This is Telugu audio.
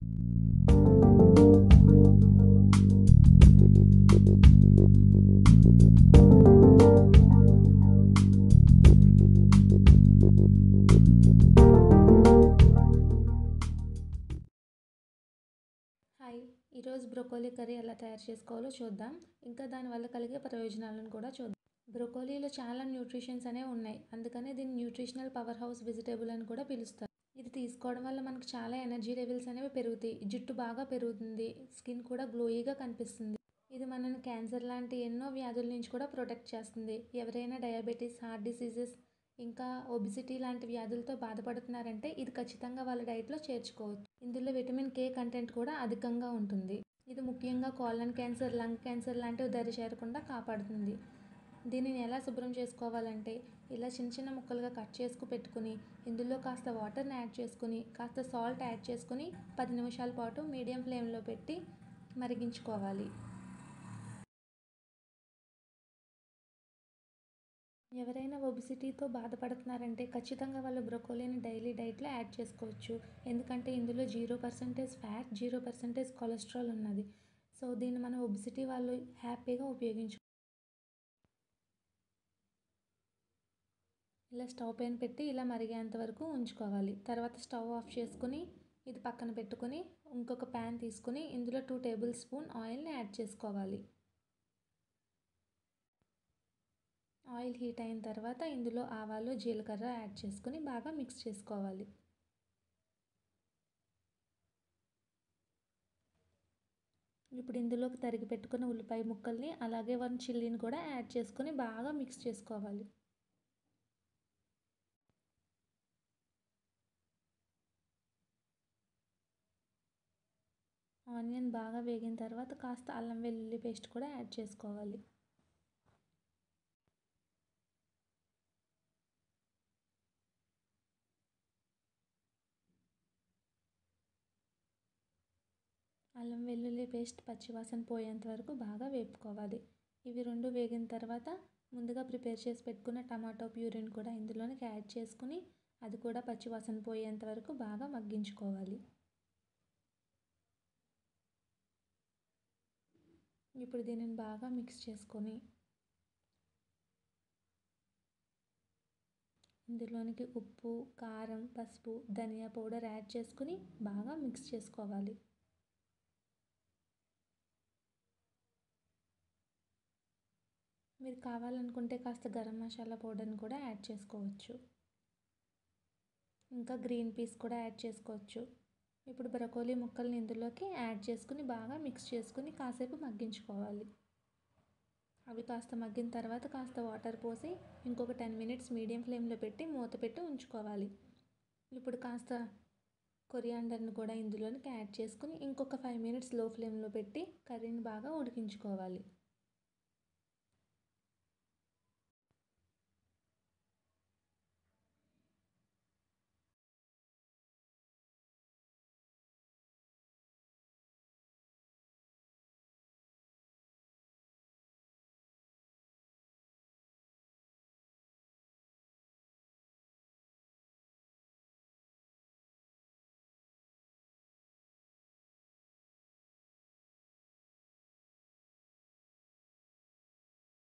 హాయ్ ఈరోజు బ్రొకోలీ కర్రీ ఎలా తయారు చేసుకోవాలో చూద్దాం ఇంకా దానివల్ల కలిగే ప్రయోజనాలను కూడా చూద్దాం బ్రొకోలీలో చాలా న్యూట్రిషన్స్ అనేవి ఉన్నాయి అందుకనే దీన్ని న్యూట్రిషనల్ పవర్ హౌస్ వెజిటేబుల్ అని కూడా పిలుస్తారు ఇది తీసుకోవడం వల్ల మనకు చాలా ఎనర్జీ లెవెల్స్ అనేవి పెరుగుతాయి జుట్టు బాగా పెరుగుతుంది స్కిన్ కూడా గ్లోయీగా కనిపిస్తుంది ఇది మనల్ని క్యాన్సర్ లాంటి ఎన్నో వ్యాధుల నుంచి కూడా ప్రొటెక్ట్ చేస్తుంది ఎవరైనా డయాబెటీస్ హార్ట్ డిసీజెస్ ఇంకా ఒబిసిటీ లాంటి వ్యాధులతో బాధపడుతున్నారంటే ఇది ఖచ్చితంగా వాళ్ళ డైట్లో చేర్చుకోవచ్చు ఇందులో విటమిన్ కే కంటెంట్ కూడా అధికంగా ఉంటుంది ఇది ముఖ్యంగా కోలన్ క్యాన్సర్ లంగ్ క్యాన్సర్ లాంటివి దరి చేరకుండా కాపాడుతుంది దీనిని ఎలా శుభ్రం చేసుకోవాలంటే ఇలా చిన్న చిన్న ముక్కలుగా కట్ చేసుకు పెట్టుకుని ఇందులో కాస్త వాటర్ని యాడ్ చేసుకుని కాస్త సాల్ట్ యాడ్ చేసుకుని పది నిమిషాల పాటు మీడియం ఫ్లేమ్లో పెట్టి మరిగించుకోవాలి ఎవరైనా ఒబిసిటీతో బాధపడుతున్నారంటే ఖచ్చితంగా వాళ్ళు బ్రొకోలీని డైలీ డైట్లో యాడ్ చేసుకోవచ్చు ఎందుకంటే ఇందులో zero percentage fat zero percentage cholesterol ఉన్నది సో దీన్ని మనం ఒబిసిటీ వాళ్ళు హ్యాపీగా ఉపయోగించు ఇలా స్టవ్ పైన పెట్టి ఇలా మరిగేంత వరకు ఉంచుకోవాలి తర్వాత స్టవ్ ఆఫ్ చేసుకుని ఇది పక్కన పెట్టుకుని ఇంకొక ప్యాన్ తీసుకుని ఇందులో టూ టేబుల్ స్పూన్ ఆయిల్ని యాడ్ చేసుకోవాలి ఆయిల్ హీట్ అయిన తర్వాత ఇందులో ఆవాలు జీలకర్ర యాడ్ చేసుకుని బాగా మిక్స్ చేసుకోవాలి ఇప్పుడు ఇందులోకి తరిగి పెట్టుకున్న ఉల్లిపాయ ముక్కల్ని అలాగే వన్ చిల్లీని కూడా యాడ్ చేసుకొని బాగా మిక్స్ చేసుకోవాలి ఆనియన్ బాగా వేగిన తర్వాత కాస్త అల్లం వెల్లుల్లి పేస్ట్ కూడా యాడ్ చేసుకోవాలి అల్లం వెల్లుల్లి పేస్ట్ పచ్చివాసన పోయేంత వరకు బాగా వేపుకోవాలి ఇవి రెండు వేగిన తర్వాత ముందుగా ప్రిపేర్ చేసి పెట్టుకున్న టమాటో ప్యూరీని కూడా ఇందులోనికి యాడ్ చేసుకుని అది కూడా పచ్చివాసన పోయేంత వరకు బాగా మగ్గించుకోవాలి ఇప్పుడు దీనిని బాగా మిక్స్ చేసుకొని ఇందులోనికి ఉప్పు కారం పసుపు ధనియా పౌడర్ యాడ్ చేసుకుని బాగా మిక్స్ చేసుకోవాలి మీరు కావాలనుకుంటే కాస్త గరం మసాలా పౌడర్ని కూడా యాడ్ చేసుకోవచ్చు ఇంకా గ్రీన్ పీస్ కూడా యాడ్ చేసుకోవచ్చు ఇప్పుడు బ్రకోలీ ముక్కల్ని ఇందులోకి యాడ్ చేసుకుని బాగా మిక్స్ చేసుకుని కాసేపు మగ్గించుకోవాలి అవి కాస్త మగ్గిన తర్వాత కాస్త వాటర్ పోసి ఇంకొక టెన్ మినిట్స్ మీడియం ఫ్లేమ్లో పెట్టి మూత పెట్టి ఉంచుకోవాలి ఇప్పుడు కాస్త కొరియాండర్ని కూడా ఇందులోనికి యాడ్ చేసుకుని ఇంకొక ఫైవ్ మినిట్స్ లో ఫ్లేమ్లో పెట్టి కర్రీని బాగా ఉడికించుకోవాలి